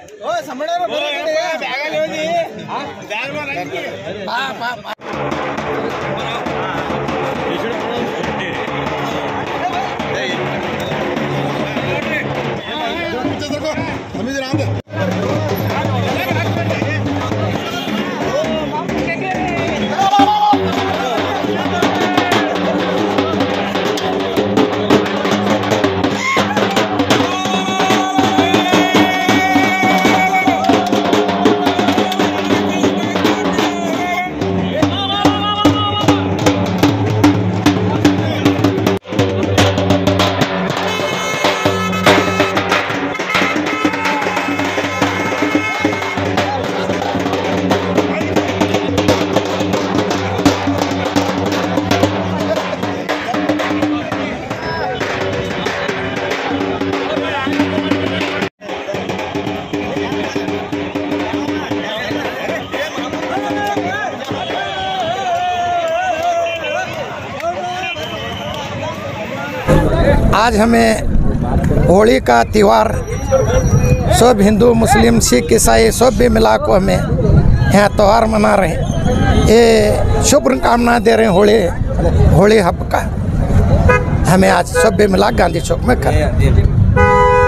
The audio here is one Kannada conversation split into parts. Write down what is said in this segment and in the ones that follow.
आज हमें होली का त्यौहार सब हिंदू मुस्लिम सिख ईसाई सब भी मिला को हमें यहाँ त्यौहार मना रहे हैं ये शुभकामना दे रहे हैं होली होली हब का हमें आज सब भी मिला गांधी चौक में कर रहे हैं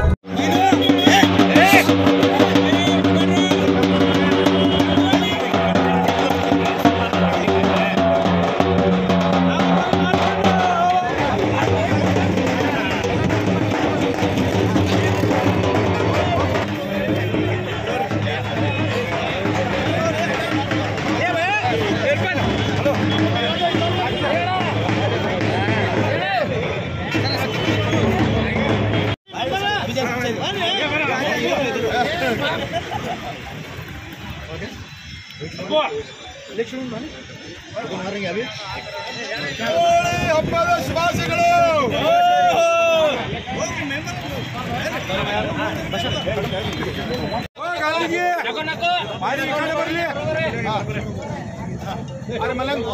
ಹಬ್ಬದ ಶುಭಾಶಯಗಳು ಓ, ಗಾಂಧೀಜಿ ಬಾರಿ ಈ ಕಡೆ ಬರ್ಲಿ ಹಾ. ಅರೆ ಮಲ್ಲಂಗ್.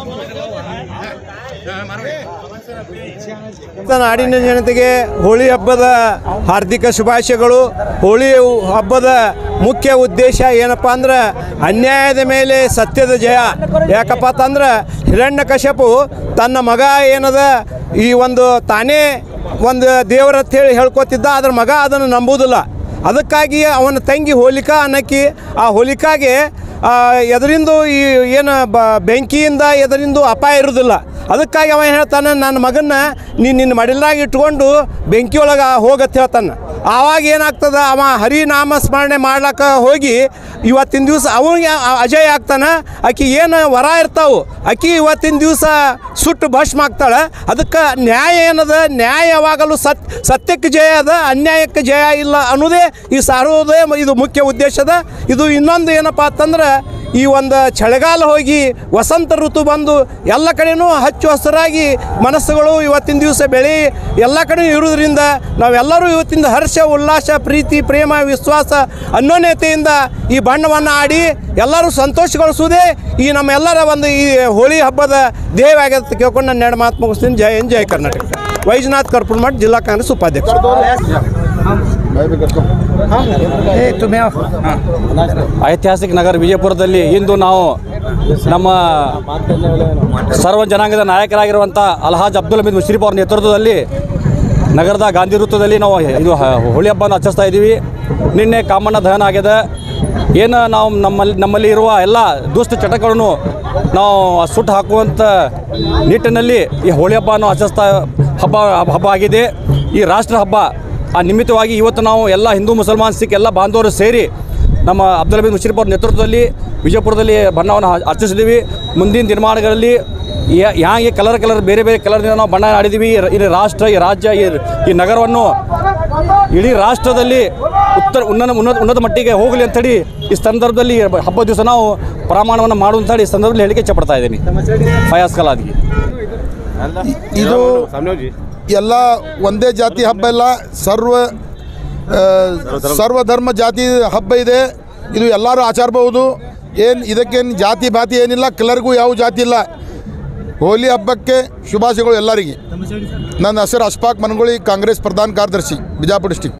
ನಾಡಿನ ಜನತೆಗೆ ಹೋಳಿ ಹಬ್ಬದ ಹಾರ್ದಿಕ ಶುಭಾಶಯಗಳು ಹೋಳಿ ಹಬ್ಬದ ಮುಖ್ಯ ಉದ್ದೇಶ ಏನಪ್ಪ ಅಂದ್ರೆ ಅನ್ಯಾಯದ ಮೇಲೆ ಸತ್ಯದ ಜಯ ಯಾಕಪ್ಪ ಅಂತಂದ್ರೆ ಹಿರಣ್ಯಕಶ್ಯಪು ತನ್ನ ಮಗ ಏನದ ಈ ಒಂದು ತಾನೇ ಒಂದು ದೇವರ ಹೇಳಿ ಹೇಳ್ಕೊತಿದ್ದ ಅದ್ರ ಮಗ ಅದನ್ನು ನಂಬುವುದಿಲ್ಲ ಅದಕ್ಕಾಗಿ ಅವನ ತಂಗಿ ಹೋಲಿಕಾ ಅನ್ನಕ್ಕಿ ಆ ಹೋಲಿಕಾಗೆ ಎದರಿಂದು ಈ ಏನು ಬ ಬೆಂಕಿಯಿಂದ ಎದರಿಂದು ಅಪಾಯ ಇರೋದಿಲ್ಲ ಅದಕ್ಕಾಗಿ ಅವ ಹೇಳ್ತಾನೆ ನನ್ನ ಮಗನ್ನ ನೀನು ನಿನ್ನ ಮಡಿಲಾಗ ಇಟ್ಕೊಂಡು ಬೆಂಕಿಯೊಳಗೆ ಹೋಗತ್ತೆ ಹೇಳ್ತಾನೆ ಆವಾಗ ಏನಾಗ್ತದ ಅವ ಹರಿನಾಮ ಸ್ಮರಣೆ ಮಾಡ್ಲಕ್ಕ ಹೋಗಿ ಇವತ್ತಿನ ದಿವಸ ಅವನಿಗೆ ಅಜಯ್ ಆಗ್ತಾನೆ ಆಕಿ ಏನು ವರ ಇರ್ತಾವು ಆಕಿ ಇವತ್ತಿನ ದಿವಸ ಸುಟ್ಟು ಭಸ್ಮ ಆಗ್ತಾಳೆ ಅದಕ್ಕೆ ನ್ಯಾಯ ಏನದ ನ್ಯಾಯ ಯಾವಾಗಲೂ ಸತ್ ಸತ್ಯಕ್ಕೆ ಜಯ ಅದ ಅನ್ಯಾಯಕ್ಕೆ ಜಯ ಇಲ್ಲ ಅನ್ನೋದೇ ಈ ಸಾರೋದೇ ಇದು ಮುಖ್ಯ ಉದ್ದೇಶದ ಇದು ಇನ್ನೊಂದು ಏನಪ್ಪ ಅಂತಂದ್ರೆ ಈ ಒಂದು ಚಳಿಗಾಲ ಹೋಗಿ ವಸಂತ ಋತು ಬಂದು ಎಲ್ಲ ಕಡೆನೂ ಹಚ್ಚು ಹಸಿರಾಗಿ ಮನಸ್ಸುಗಳು ಇವತ್ತಿನ ದಿವಸ ಬೆಳೆ ಎಲ್ಲ ಕಡೆ ಇರುವುದರಿಂದ ನಾವೆಲ್ಲರೂ ಇವತ್ತಿಂದ ಹರ್ಷ ಉಲ್ಲಾಸ ಪ್ರೀತಿ ಪ್ರೇಮ ವಿಶ್ವಾಸ ಅನ್ಯೋನ್ಯತೆಯಿಂದ ಈ ಬಣ್ಣವನ್ನು ಆಡಿ ಎಲ್ಲರೂ ಸಂತೋಷಗೊಳಿಸುವುದೇ ಈ ನಮ್ಮೆಲ್ಲರ ಒಂದು ಈ ಹೋಳಿ ಹಬ್ಬದ ಧ್ಯೇಯವಾಗಿದೆ ಅಂತ ಕೇಳ್ಕೊಂಡು ನಾನು ಎರಡು ಮಾತು ಮುಗಿಸ್ತೀನಿ ಜೈ ಹಿಂದ್ ಜೈ ಕರ್ನಾಟಕ ವೈಜನಾಥ್ ಕರ್ಪುಲ್ಮಠ್ ಜಿಲ್ಲಾ ಕಾಂಗ್ರೆಸ್ ಉಪಾಧ್ಯಕ್ಷ ए तुम्हें ಐತಿಹಾಸಿಕ ನಗರ ವಿಜಯಪುರದಲ್ಲಿ ಇಂದು ನಾವು ನಮ್ಮ ಸರ್ವ ಜನಾಂಗದ ನಾಯಕರಾಗಿರುವಂಥ ಅಲ್ಹಾಜ್ ಅಬ್ದುಲ್ ಹಮೀದ್ ಮುಶ್ರೀಫ್ ಅವರ ನೇತೃತ್ವದಲ್ಲಿ ನಗರದ ಗಾಂಧಿ ವೃತ್ತದಲ್ಲಿ ನಾವು ಇದು ಹ- ಹೋಳಿ ಹಬ್ಬನ ಆಚರಿಸ್ತಾ ಇದ್ದೀವಿ ನಿನ್ನೆ ಕಾಮಣ್ಣ ದಹನ ಆಗ್ಯದ ಏನು ನಾವು ನಮ್ಮಲ್ಲಿ ನಮ್ಮಲ್ಲಿ ಇರುವ ಎಲ್ಲ ದುಷ್ಟ ಚಟಗಳನ್ನು ನಾವು ಸುಟ್ಟು ಹಾಕುವಂಥ ನಿಟ್ಟಿನಲ್ಲಿ ಈ ಹೋಳಿ ಹಬ್ಬವನ್ನು ಆಚರಿಸ್ತಾ ಹಬ್ಬ ಹಬ್ಬ ಆಗಿದೆ ಈ ರಾಷ್ಟ್ರ ಹಬ್ಬ ಆ ನಿಮಿತ್ತವಾಗಿ ಇವತ್ತು ನಾವು ಎಲ್ಲ ಹಿಂದೂ ಮುಸಲ್ಮಾನ್ ಸಿಖ್ ಎಲ್ಲ ಬಾಂಧವರು ಸೇರಿ ನಮ್ಮ ಅಬ್ದುಲ್ ಹಮೀದ್ ಮುಷರೀಫ್ ಅವ್ರ ನೇತೃತ್ವದಲ್ಲಿ ವಿಜಯಪುರದಲ್ಲಿ ಬಣ್ಣವನ್ನು ಆ- ಆಚರಿಸಿದ್ದೀವಿ ಮುಂದಿನ ದಿನಮಾನಗಳಲ್ಲಿ ಯಾ- ಹ್ಯಾಂಗೆ ಕಲರ್ ಕಲರ್ ಬೇರೆ ಬೇರೆ ಕಲರ್ನಿಂದ ನಾವು ಬಣ್ಣ ಆಡಿದ್ದೀವಿ ಈ ರ- ಈ ರಾಷ್ಟ್ರ ಈ ರಾಜ್ಯ ಈ ಈ ನಗರವನ್ನು ಇಡೀ ರಾಷ್ಟ್ರದಲ್ಲಿ ಉತ್ತರ ಉನ್ನತ ಉನ್ನತ ಉನ್ನತ ಮಟ್ಟಿಗೆ ಹೋಗಲಿ ಅಂತೇಳಿ ಈ ಸಂದರ್ಭದಲ್ಲಿ ಹಬ್ಬದ ದಿವಸ ನಾವು ಪ್ರಮಾಣವನ್ನು ಮಾಡುವಂತ ಹೇಳಿ ಈ ಸಂದರ್ಭದಲ್ಲಿ ಹೇಳಿಕೆ ಇಚ್ಛಪಡ್ತಾ ಇದ್ದೀನಿ ಫಯಾಸ್ ಕಲಾದ್ಗಿ ಇದು ಎಲ್ಲ ಒಂದೇ ಜಾತಿ ಹಬ್ಬ ಇಲ್ಲ ಸರ್ವ ಆ, ಸರ್ವಧರ್ಮ ಜಾತಿ ಹಬ್ಬ ಇದೆ ಇದು ಎಲ್ಲರೂ ಆಚರಿಸಬಹುದು ಏನು ಇದಕ್ಕೇನು ಜಾತಿ ಭಾತಿ ಏನಿಲ್ಲ ಕಲರ್ಗೂ ಯಾವ ಜಾತಿ ಇಲ್ಲ ಹೋಲಿ ಹಬ್ಬಕ್ಕೆ ಶುಭಾಶಯಗಳು ಎಲ್ಲರಿಗೆ ನನ್ನ ಹೆಸರು ಅಶ್ಫಾಕ್ ಮನಗೋಳಿ ಕಾಂಗ್ರೆಸ್ ಪ್ರಧಾನ ಕಾರ್ಯದರ್ಶಿ ಬಿಜಾಪುರ ಡಿಸ್ಟಿಕ್